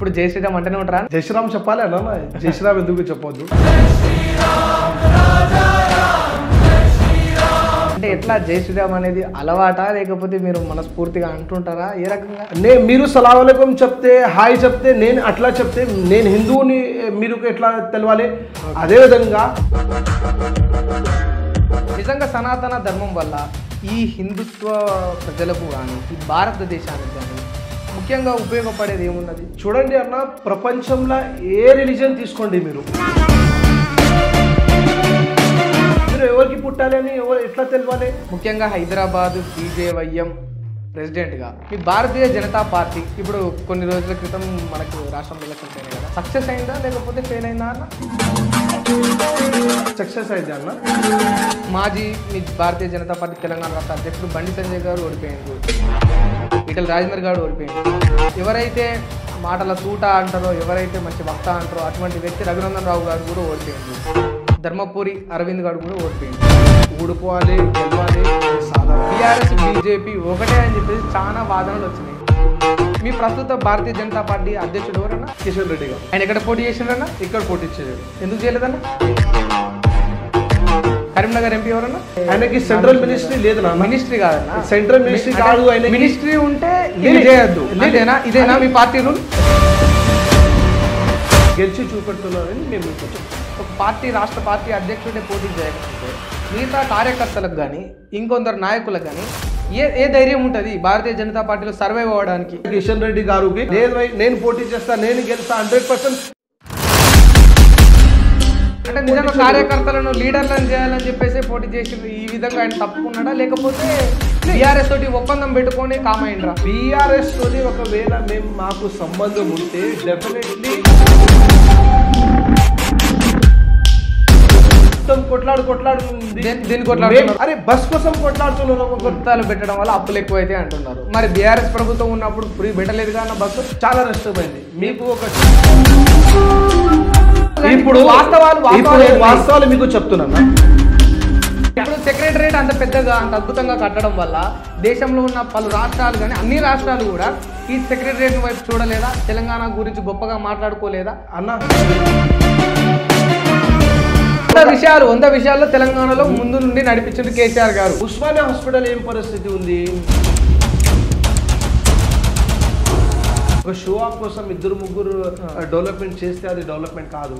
ఇప్పుడు జై శ్రీరామ్ అంటేనే ఉంటారా జై శ్రీరామ్ చెప్పాలి అన్న జై శ్రీరామ్ ఎందుకు చెప్పొద్దు అంటే ఎట్లా జై శ్రీరామ్ అనేది అలవాటా లేకపోతే మీరు మనస్ఫూర్తిగా అంటుంటారా ఏ రకంగా నే మీరు సలాంకం చెప్తే హాయ్ చెప్తే నేను అట్లా చెప్తే నేను హిందువుని మీరు ఎట్లా తెలవాలి అదేవిధంగా నిజంగా సనాతన ధర్మం వల్ల ఈ హిందుత్వ ప్రజలకు కానీ ఈ భారతదేశానికి కానీ ముఖ్యంగా ఉపయోగపడేది ఏమున్నది చూడండి అన్న ప్రపంచంలో ఏ రిలీజన్ తీసుకోండి మీరు మీరు ఎవరికి పుట్టాలి అని ఎవరు ఎట్లా తెలవాలి ముఖ్యంగా హైదరాబాద్ బీజేవైఎం ప్రెసిడెంట్గా ఈ భారతీయ జనతా పార్టీ ఇప్పుడు కొన్ని రోజుల క్రితం మనకు రాష్ట్రంలో ఎలక్షన్స్ అయినాయి కదా సక్సెస్ అయిందా లేకపోతే ఫెయిల్ అయిందా అన్న సక్సెస్ అయితే అన్న మాజీ మీ భారతీయ జనతా పార్టీ తెలంగాణ రాష్ట్ర అధ్యక్షుడు బండి సంజయ్ గారు ఓడిపోయింది ఈటల రాజేందర్ గారు ఓడిపోయింది ఎవరైతే మాటల తూట అంటారో ఎవరైతే మంచి వక్త అంటారో అటువంటి వ్యక్తి రఘునందన్ రావు గారు కూడా ఓడిపోయింది ధర్మపురి అరవింద్ గారు కూడా ఓడిపోయింది ఊడిపోవాలి గెలవాలి అది సాధారణ టీఆర్ఎస్ బీజేపీ ఒకటే అని చెప్పేసి చాలా వాదనలు వచ్చినాయి మీ ప్రస్తుత భారతీయ జనతా పార్టీ అధ్యక్షుడు ఎవరన్నా కిషన్ రెడ్డి గారు ఆయన ఎక్కడ పోటీ చేసిండ్రన్నా ఇక్కడ పోటీ చేయడు ఎందుకు చేయలేదన్నా కరీంనగర్ ఎంపీ ఎవరన్నా ఆయనకి సెంట్రల్ మినిస్ట్రీ లేదు నాన్న మినిస్ట్రీ కాదన్నా సెంట్రల్ మినిస్ట్రీ కాదు ఆయనకి మినిస్ట్రీ ఉంటే ఇది లేదు. చేయొద్దు ఇదేనా ఇదేనా మీ పార్టీ రూల్ గెలిచి చూపెడుతున్నారని మేము మీకు చెప్తాం. ఒక పార్టీ రాష్ట్ర పార్టీ అధ్యక్షుడే పోటీ చేయకపోతే మిగతా కార్యకర్తలకు కానీ ఇంకొందరు నాయకులకు కానీ ఏ ఏ ధైర్యం ఉంటుంది భారతీయ జనతా పార్టీలో సర్వైవ్ అవ్వడానికి కిషన్ రెడ్డి గారికి నేను నేను పోటీ చేస్తా నేను గెలుస్తా హండ్రెడ్ పర్సెంట్ అంటే నిజంగా కార్యకర్తలను లీడర్లను చేయాలని చెప్పేసి పోటీ చేసి ఈ విధంగా ఆయన తప్పుకున్నాడా లేకపోతే టీఆర్ఎస్ తోటి ఒప్పందం పెట్టుకొని కామైండ్రా బీఆర్ఎస్ తోని ఒకవేళ మేము మాకు సంబంధం ఉంటే డెఫినెట్లీ మొత్తం కొట్లాడు కొట్లాడు దేని- దేని కొట్లాడుతున్నారు? అరే బస్ కోసం కొట్లాడుతున్నారు ఒక గుర్తాలు పెట్టడం వల్ల అప్పులు ఎక్కువైతే అంటున్నారు మరి బీఆర్ఎస్ ప్రభుత్వం ఉన్నప్పుడు ఫ్రీ పెట్టలేదు కానీ బస్సు చాలా నష్టమైంది మీకు ఒక ఇప్పుడు ఇప్పుడు వాస్తవాలు ఇప్పుడు వాస్తవాలు వాస్తవాలు మీకు చెప్తున్నాను ఇప్పుడు సెక్రటరేట్ అంత పెద్దగా అంత అద్భుతంగా కట్టడం వల్ల దేశంలో ఉన్న పలు రాష్ట్రాలు కానీ అన్ని రాష్ట్రాలు కూడా ఈ సెక్రటరేట్ వైపు చూడలేదా తెలంగాణ గురించి గొప్పగా మాట్లాడుకోలేదా అన్న వంద విషయాలు వంద విషయాల్లో తెలంగాణలో ముందు నుండి నడిపించింది కేసీఆర్ గారు ఉస్మానియా హాస్పిటల్ ఏం పరిస్థితి ఉంది ఒక షో ఆఫ్ కోసం ఇద్దరు ముగ్గురు డెవలప్మెంట్ చేస్తే అది డెవలప్మెంట్ కాదు